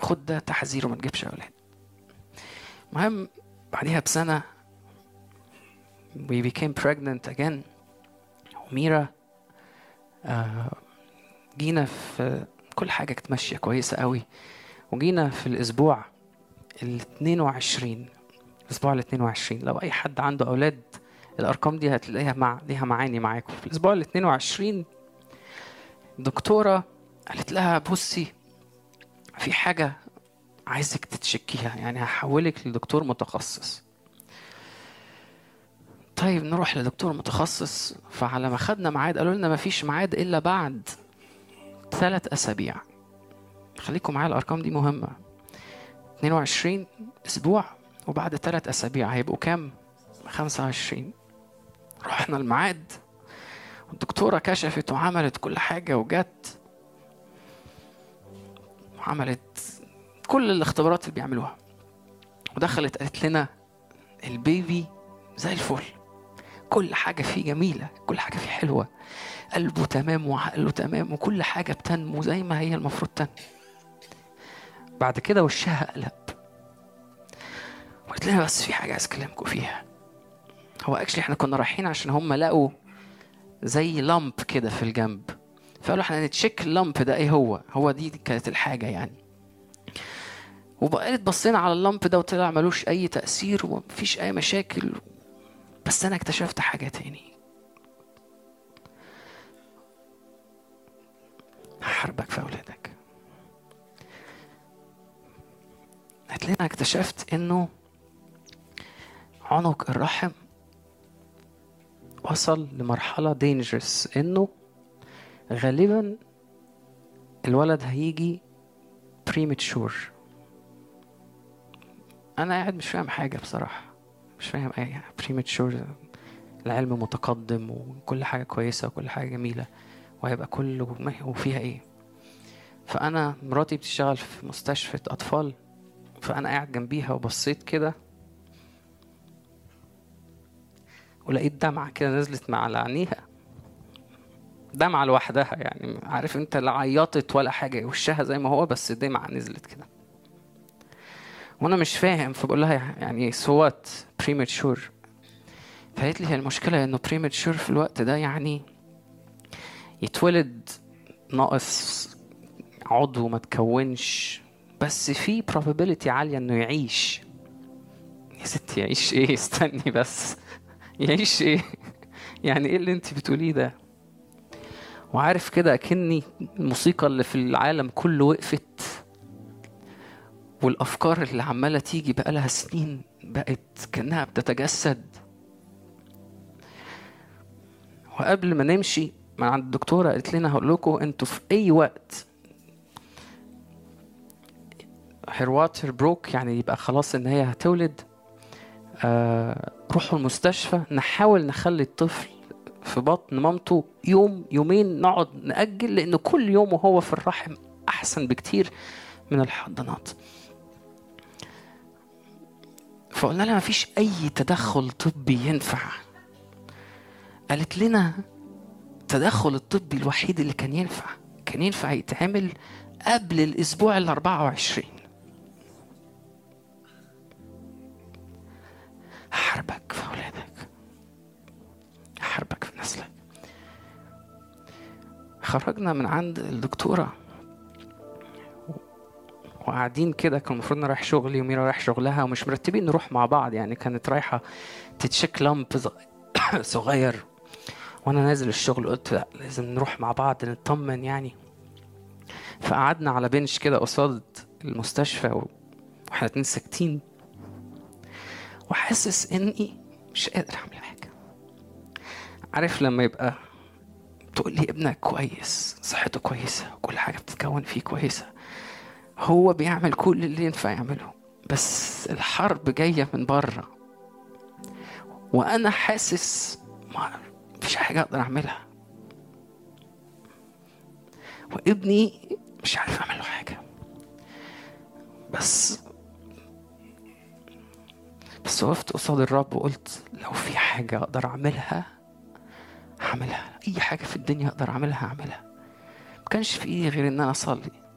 خد ده تحذير وما تجيبش اولاد المهم بعديها بسنه we became pregnant again وميرا آه جينا في كل حاجه كانت ماشيه كويسه قوي وجينا في الاسبوع ال 22 الاسبوع ال 22 لو اي حد عنده اولاد الارقام دي هتلاقيها مع ليها معاني معاكم في الاسبوع ال 22 دكتوره قالت لها بصي في حاجه عايزك تتشكيها يعني هحولك لدكتور متخصص طيب نروح لدكتور متخصص فعلى ما خدنا ميعاد قالوا لنا مفيش ميعاد الا بعد ثلاث اسابيع خليكم معايا الارقام دي مهمه 22 اسبوع وبعد ثلاث اسابيع هيبقوا كام 25 رحنا الميعاد والدكتوره كشفت وعملت كل حاجه وجت وعملت كل الاختبارات اللي بيعملوها ودخلت قالت لنا البيبي زي الفل كل حاجة فيه جميلة كل حاجة فيه حلوة قلبه تمام وعقله تمام وكل حاجة بتنمو زي ما هي المفروض تنمو بعد كده وشها قلب قلت لها بس في حاجة عايز أكلمكم فيها هو اكشلي احنا كنا رايحين عشان هم لقوا زي لامب كده في الجنب فقالوا احنا نتشيك اللامب ده ايه هو هو دي كانت الحاجة يعني وبقيت بصينا على اللامب ده وطلع ملوش اي تأثير ومفيش اي مشاكل بس انا اكتشفت حاجة تاني هحاربك في اولادك هتلاقينا اكتشفت انه عنق الرحم وصل لمرحلة dangerous انه غالبا الولد هيجي premature انا قاعد مش فاهم حاجة بصراحة مش فاهم اي يعني premature العلم متقدم وكل حاجة كويسة وكل حاجة جميلة وهيبقى كله مه- وفيها ايه فانا مراتي بتشتغل في مستشفى اطفال فانا قاعد جنبيها وبصيت كده ولقيت دمعة كده نزلت مع على عينيها دمعة لوحدها يعني عارف انت لا عيطت ولا حاجة وشها زي ما هو بس دمعة نزلت كده وانا مش فاهم فبقول لها يعني سوات premature فقالت لي هي المشكلة انه premature في الوقت ده يعني يتولد ناقص عضو ما تكونش بس في probability عالية انه يعيش يا ستي يعيش ايه استني بس يعيش ايه يعني ايه اللي انت بتقوليه ده وعارف كده اكني الموسيقى اللي في العالم كله وقفت والافكار اللي عماله تيجي بقالها سنين بقت كانها بتتجسد وقبل ما نمشي من عند الدكتوره قالت لنا هقول لكم انتوا في اي وقت هير واتر بروك يعني يبقى خلاص ان هي هتولد آه روحوا المستشفى نحاول نخلي الطفل في بطن مامته يوم يومين نقعد نأجل لأن كل يوم وهو في الرحم أحسن بكتير من الحضانات فقلنا لها مفيش أي تدخل طبي ينفع قالت لنا التدخل الطبي الوحيد اللي كان ينفع كان ينفع يتعمل قبل الأسبوع ال 24 هحاربك في أولادك هحاربك في نسلك خرجنا من عند الدكتورة وقاعدين كده كان المفروض انا رايح شغلي وميرا رايح شغلها ومش مرتبين نروح مع بعض يعني كانت رايحة تتشيك لامب صغ- صغير وانا نازل الشغل قلت لا لازم نروح مع بعض نطمن يعني فقعدنا على بنش كده قصاد المستشفى و- واحنا اتنين ساكتين وحاسس اني مش قادر اعمل حاجه عارف لما يبقى تقول لي ابنك كويس صحته كويسه وكل حاجه بتتكون فيه كويسه هو بيعمل كل اللي ينفع يعمله بس الحرب جايه من بره وانا حاسس ما مفيش حاجه اقدر اعملها وابني مش عارف اعمل له حاجه بس بس وقفت قصاد الرب وقلت لو في حاجة أقدر أعملها هعملها أي حاجة في الدنيا أقدر أعملها هعملها ما كانش في إيدي غير إن أنا أصلي